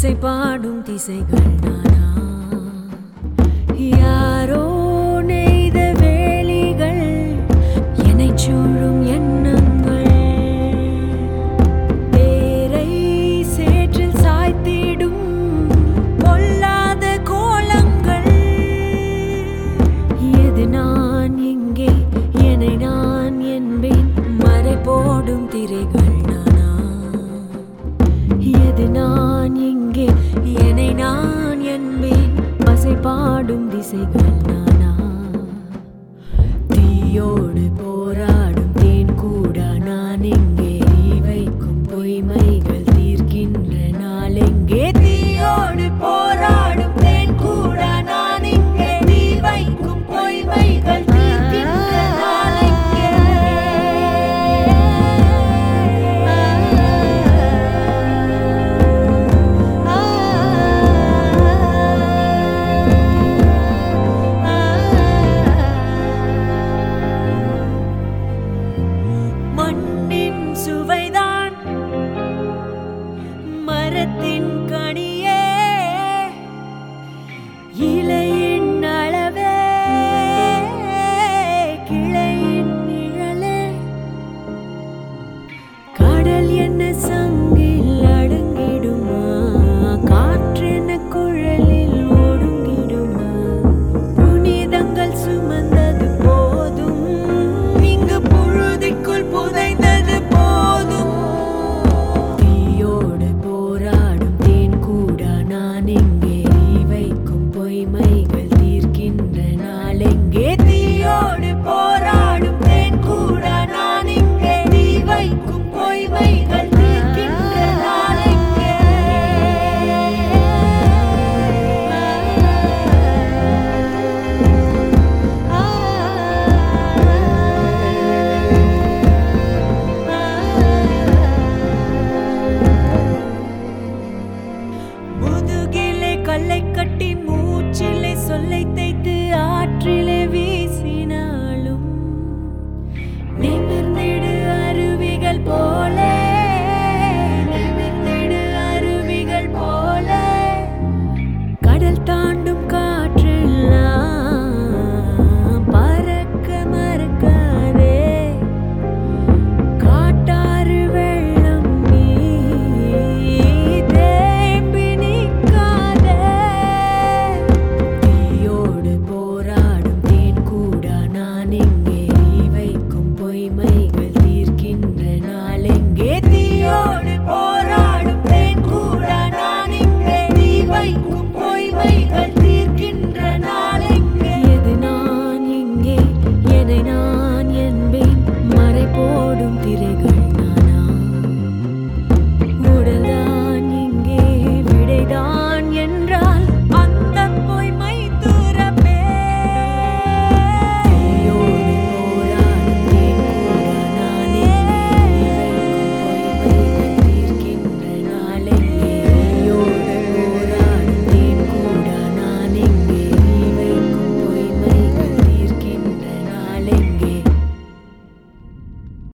இசை பாடும் திசைகள் நானா யாரோ நெய்த வேலிகள் என்னைச் சூழும் எண்ணங்கள் தேரை சேற்றில் சாய்த்திடும் பொல்லாத கோலங்கள் எது நான் எங்கே என்னை நான் என்பேன் மறை போடும் திரைகள் நானா எது நான் எங்கே என்னை நான் என்பேன் பசை பாடும் திசைகள் நானா தீயோடு போராடும் தேன் கூட நான் எங்கே நீ வைக்கும் பொய்மைகள் தீர்க்கின்ற நாள் எங்கே தீயோடு போராடும் தேன் கூட நான் எங்கே நீ வைக்கும் பொய்மைகள் தீர்க்கின்ற நாள் மண்ணின் சுவைதான்